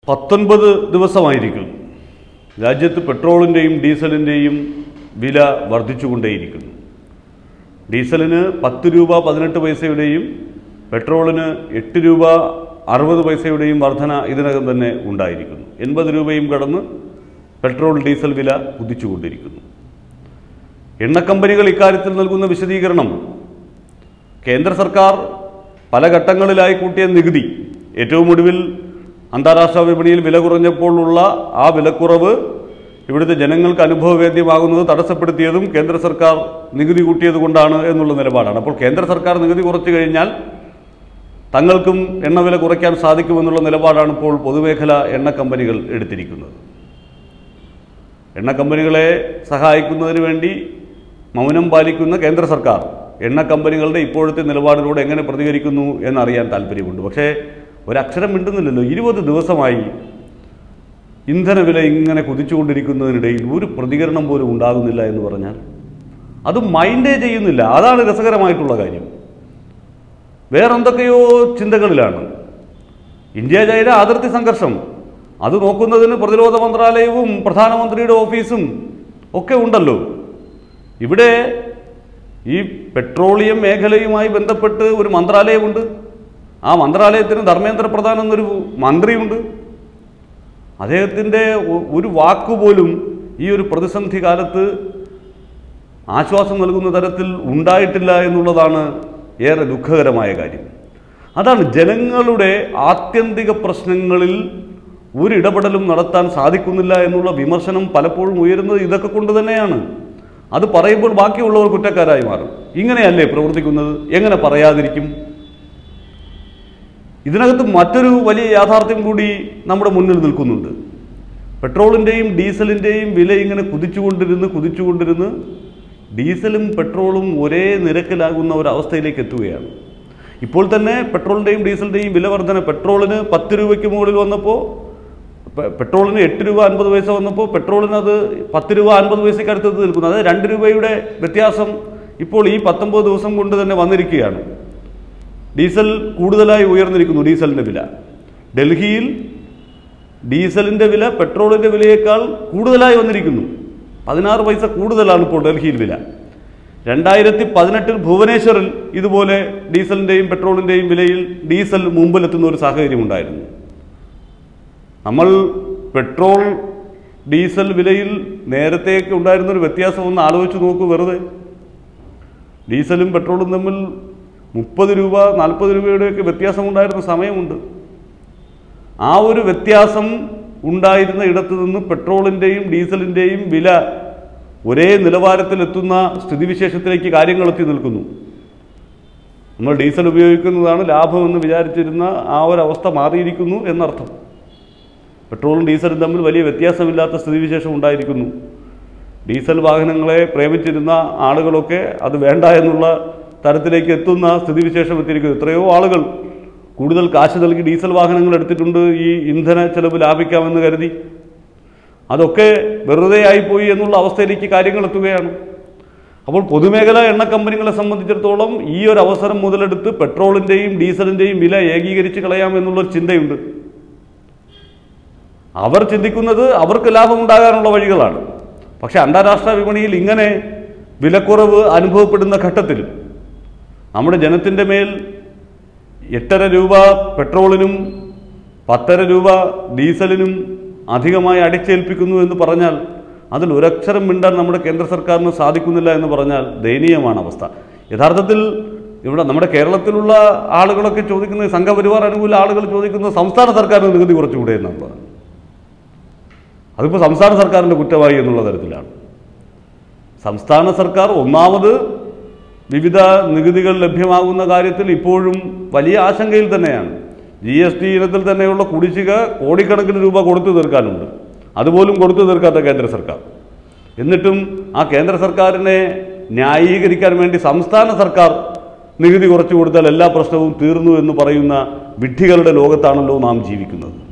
പത്തൊൻപത് ദിവസമായിരിക്കും രാജ്യത്ത് പെട്രോളിൻ്റെയും ഡീസലിൻ്റെയും വില വർദ്ധിച്ചുകൊണ്ടേയിരിക്കുന്നു ഡീസലിന് പത്ത് രൂപ പതിനെട്ട് പൈസയുടെയും പെട്രോളിന് എട്ട് രൂപ അറുപത് പൈസയുടെയും വർധന ഇതിനകം തന്നെ ഉണ്ടായിരിക്കുന്നു എൺപത് രൂപയും കടന്ന് പെട്രോൾ ഡീസൽ വില കുതിച്ചുകൊണ്ടിരിക്കുന്നു എണ്ണക്കമ്പനികൾ ഇക്കാര്യത്തിൽ നൽകുന്ന വിശദീകരണം കേന്ദ്ര സർക്കാർ പല ഘട്ടങ്ങളിലായി കൂട്ടിയ നികുതി ഏറ്റവും ഒടുവിൽ അന്താരാഷ്ട്ര വിപണിയിൽ വില കുറഞ്ഞപ്പോഴുള്ള ആ വിലക്കുറവ് ഇവിടുത്തെ ജനങ്ങൾക്ക് അനുഭവവേദ്യമാകുന്നത് തടസ്സപ്പെടുത്തിയതും കേന്ദ്ര സർക്കാർ നികുതി കൂട്ടിയത് കൊണ്ടാണ് എന്നുള്ള നിലപാടാണ് അപ്പോൾ കേന്ദ്ര സർക്കാർ നികുതി കുറച്ചു കഴിഞ്ഞാൽ തങ്ങൾക്കും എണ്ണവില കുറയ്ക്കാൻ സാധിക്കുമെന്നുള്ള നിലപാടാണ് ഇപ്പോൾ പൊതുമേഖല എണ്ണ കമ്പനികൾ എടുത്തിരിക്കുന്നത് എണ്ണ കമ്പനികളെ സഹായിക്കുന്നതിന് വേണ്ടി മൗനം പാലിക്കുന്ന കേന്ദ്ര സർക്കാർ എണ്ണ കമ്പനികളുടെ ഇപ്പോഴത്തെ നിലപാടിലൂടെ എങ്ങനെ പ്രതികരിക്കുന്നു എന്നറിയാൻ താല്പര്യമുണ്ട് പക്ഷേ ഒരക്ഷരം മിണ്ടുന്നില്ലല്ലോ ഇരുപത് ദിവസമായി ഇന്ധനവില ഇങ്ങനെ കുതിച്ചുകൊണ്ടിരിക്കുന്നതിനിടയിൽ ഒരു പ്രതികരണം പോലും ഉണ്ടാകുന്നില്ല എന്ന് പറഞ്ഞാൽ അത് മൈൻഡേ ചെയ്യുന്നില്ല അതാണ് രസകരമായിട്ടുള്ള കാര്യം വേറെന്തൊക്കെയോ ചിന്തകളിലാണ് ഇന്ത്യ ചൈന അതിർത്തി സംഘർഷം അത് നോക്കുന്നതിന് പ്രതിരോധ മന്ത്രാലയവും പ്രധാനമന്ത്രിയുടെ ഓഫീസും ഒക്കെ ഉണ്ടല്ലോ ഇവിടെ ഈ പെട്രോളിയം മേഖലയുമായി ബന്ധപ്പെട്ട് ഒരു മന്ത്രാലയമുണ്ട് ആ മന്ത്രാലയത്തിന് ധർമ്മേന്ദ്ര പ്രധാൻ എന്നൊരു മന്ത്രിയുണ്ട് അദ്ദേഹത്തിൻ്റെ ഒ- ഒരു വാക്കുപോലും ഈ ഒരു പ്രതിസന്ധി കാലത്ത് ആശ്വാസം നൽകുന്ന തരത്തിൽ ഉണ്ടായിട്ടില്ല എന്നുള്ളതാണ് ഏറെ ദുഃഖകരമായ കാര്യം അതാണ് ജനങ്ങളുടെ ആത്യന്തിക പ്രശ്നങ്ങളിൽ ഒരു ഇടപെടലും നടത്താൻ സാധിക്കുന്നില്ല എന്നുള്ള വിമർശനം പലപ്പോഴും ഉയരുന്നത് ഇതൊക്കെ കൊണ്ട് തന്നെയാണ് അത് പറയുമ്പോൾ ബാക്കിയുള്ളവർ കുറ്റക്കാരായി മാറും ഇങ്ങനെയല്ലേ പ്രവർത്തിക്കുന്നത് എങ്ങനെ പറയാതിരിക്കും ഇതിനകത്ത് മറ്റൊരു വലിയ യാഥാർത്ഥ്യം കൂടി നമ്മുടെ മുന്നിൽ നിൽക്കുന്നുണ്ട് പെട്രോളിൻ്റെയും ഡീസലിൻ്റെയും വില ഇങ്ങനെ കുതിച്ചുകൊണ്ടിരുന്ന് കുതിച്ചുകൊണ്ടിരുന്ന് ഡീസലും പെട്രോളും ഒരേ നിരക്കിലാകുന്ന ഒരവസ്ഥയിലേക്ക് എത്തുകയാണ് ഇപ്പോൾ തന്നെ പെട്രോളിൻ്റെയും ഡീസലിൻ്റെയും വില വർധന പെട്രോളിന് പത്ത് രൂപയ്ക്ക് മുകളിൽ വന്നപ്പോൾ പെ- പെട്രോളിന് എട്ട് രൂപ അൻപത് പൈസ വന്നപ്പോൾ പെട്രോളിന് അത് പത്ത് രൂപ അൻപത് പൈസയ്ക്ക് അടുത്തത് നിൽക്കുന്നു അതായത് രണ്ട് രൂപയുടെ വ്യത്യാസം ഇപ്പോൾ ഈ പത്തൊമ്പത് ദിവസം കൊണ്ട് തന്നെ വന്നിരിക്കുകയാണ് ഡീസൽ കൂടുതലായി ഉയർന്നിരിക്കുന്നു ഡീസലിൻ്റെ വില ഡൽഹിയിൽ ഡീസലിൻ്റെ വില പെട്രോളിൻ്റെ വിലയേക്കാൾ കൂടുതലായി വന്നിരിക്കുന്നു പതിനാറ് പൈസ കൂടുതലാണ് ഇപ്പോൾ ഡൽഹിയിൽ വില രണ്ടായിരത്തി പതിനെട്ടിൽ ഭുവനേശ്വറിൽ ഇതുപോലെ ഡീസലിൻ്റെയും പെട്രോളിൻ്റെയും വിലയിൽ ഡീസൽ മുമ്പിലെത്തുന്ന ഒരു സാഹചര്യം ഉണ്ടായിരുന്നു നമ്മൾ പെട്രോൾ ഡീസൽ വിലയിൽ നേരത്തെയൊക്കെ ഉണ്ടായിരുന്ന ഒരു വ്യത്യാസം ഒന്ന് ആലോചിച്ച് നോക്കൂ വെറുതെ ഡീസലും പെട്രോളും തമ്മിൽ മുപ്പത് രൂപ നാൽപ്പത് രൂപയുടെയൊക്കെ വ്യത്യാസം ഉണ്ടായിരുന്ന സമയമുണ്ട് ആ ഒരു വ്യത്യാസം ഉണ്ടായിരുന്ന ഇടത്ത് നിന്ന് പെട്രോളിൻ്റെയും ഡീസലിൻ്റെയും വില ഒരേ നിലവാരത്തിലെത്തുന്ന സ്ഥിതിവിശേഷത്തിലേക്ക് കാര്യങ്ങൾ എത്തി നിൽക്കുന്നു നമ്മൾ ഡീസൽ ഉപയോഗിക്കുന്നതാണ് ലാഭമെന്ന് വിചാരിച്ചിരുന്ന ആ ഒരവസ്ഥ മാറിയിരിക്കുന്നു എന്നർത്ഥം പെട്രോളും ഡീസലും തമ്മിൽ വലിയ വ്യത്യാസമില്ലാത്ത സ്ഥിതിവിശേഷം ഉണ്ടായിരിക്കുന്നു ഡീസൽ വാഹനങ്ങളെ പ്രേമിച്ചിരുന്ന ആളുകളൊക്കെ അത് വേണ്ട എന്നുള്ള തരത്തിലേക്ക് എത്തുന്ന സ്ഥിതിവിശേഷം എത്തിയിരിക്കുന്നു എത്രയോ ആളുകൾ കൂടുതൽ കാശ് നൽകി ഡീസൽ വാഹനങ്ങൾ എടുത്തിട്ടുണ്ട് ഈ ഇന്ധന ചെലവ് ലാഭിക്കാമെന്ന് കരുതി അതൊക്കെ വെറുതെ ആയിപ്പോയി എന്നുള്ള അവസ്ഥയിലേക്ക് കാര്യങ്ങൾ എത്തുകയാണ് അപ്പോൾ പൊതുമേഖലാ എണ്ണ കമ്പനികളെ സംബന്ധിച്ചിടത്തോളം ഈ ഒരു അവസരം മുതലെടുത്ത് പെട്രോളിൻ്റെയും ഡീസലിൻ്റെയും വില ഏകീകരിച്ച് കളയാം എന്നുള്ളൊരു ചിന്തയുണ്ട് അവർ ചിന്തിക്കുന്നത് അവർക്ക് ലാഭമുണ്ടാകാനുള്ള വഴികളാണ് പക്ഷേ അന്താരാഷ്ട്ര വിപണിയിൽ ഇങ്ങനെ വിലക്കുറവ് അനുഭവപ്പെടുന്ന ഘട്ടത്തിൽ നമ്മുടെ ജനത്തിൻ്റെ മേൽ എട്ടര രൂപ പെട്രോളിനും പത്തര രൂപ ഡീസലിനും അധികമായി അടിച്ചേൽപ്പിക്കുന്നു എന്ന് പറഞ്ഞാൽ അതിൽ ഒരക്ഷരം മിണ്ടാൻ നമ്മുടെ കേന്ദ്ര സർക്കാരിന് സാധിക്കുന്നില്ല എന്ന് പറഞ്ഞാൽ ദയനീയമാണ് അവസ്ഥ യഥാർത്ഥത്തിൽ ഇവിടെ നമ്മുടെ കേരളത്തിലുള്ള ആളുകളൊക്കെ ചോദിക്കുന്നത് സംഘപരിവാർ അനുകൂല ആളുകൾ ചോദിക്കുന്നത് സംസ്ഥാന സർക്കാരിന് നികുതി കുറച്ചുകൂടെ എന്നുള്ളതാണ് അതിപ്പോൾ സംസ്ഥാന സർക്കാരിൻ്റെ കുറ്റമായി എന്നുള്ള തരത്തിലാണ് സംസ്ഥാന സർക്കാർ ഒന്നാമത് വിവിധ നികുതികൾ ലഭ്യമാകുന്ന കാര്യത്തിൽ ഇപ്പോഴും വലിയ ആശങ്കയിൽ തന്നെയാണ് ജി എസ് ടി ഇനത്തിൽ തന്നെയുള്ള കുടിശ്ശിക കോടിക്കണക്കിന് രൂപ കൊടുത്തു തീർക്കാനുണ്ട് അതുപോലും കൊടുത്തു തീർക്കാത്ത കേന്ദ്ര സർക്കാർ എന്നിട്ടും ആ കേന്ദ്ര സർക്കാരിനെ ന്യായീകരിക്കാൻ വേണ്ടി സംസ്ഥാന സർക്കാർ നികുതി കുറച്ചു കൊടുത്താൽ എല്ലാ പ്രശ്നവും തീർന്നു എന്ന് പറയുന്ന വിഡ്ഢികളുടെ ലോകത്താണല്ലോ നാം ജീവിക്കുന്നത്